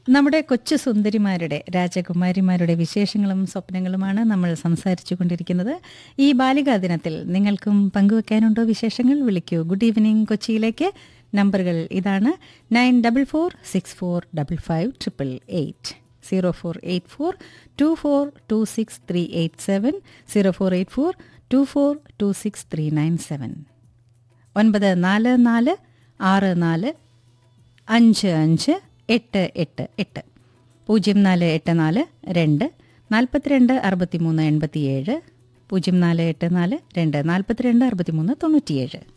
നമ്മുടെ കൊച്ചു സുന്ദരിമാരുടെ രാജകുമാരിമാരുടെ വിശേഷങ്ങളും സ്വപ്നങ്ങളുമാണ് നമ്മൾ സംസാരിച്ചു കൊണ്ടിരിക്കുന്നത് ഈ ബാലികാ ദിനത്തിൽ നിങ്ങൾക്കും പങ്കുവെക്കാനുണ്ടോ വിശേഷങ്ങൾ വിളിക്കൂ ഗുഡ് ഈവനിങ് കൊച്ചിയിലേക്ക് നമ്പറുകൾ ഇതാണ് nine double four six four double five triple eight zero four eight four two four two six three eight seven zero four eight four two four two six three nine seven ഒൻപത് നാല് നാല് ആറ് നാല് അഞ്ച് അഞ്ച് എട്ട് എട്ട് എട്ട് പൂജ്യം നാല് എട്ട് നാല് രണ്ട് നാൽപ്പത്തിരണ്ട് അറുപത്തിമൂന്ന് എൺപത്തിയേഴ് പൂജ്യം നാല് എട്ട് നാല് രണ്ട് നാൽപ്പത്തിരണ്ട് അറുപത്തിമൂന്ന് തൊണ്ണൂറ്റിയേഴ്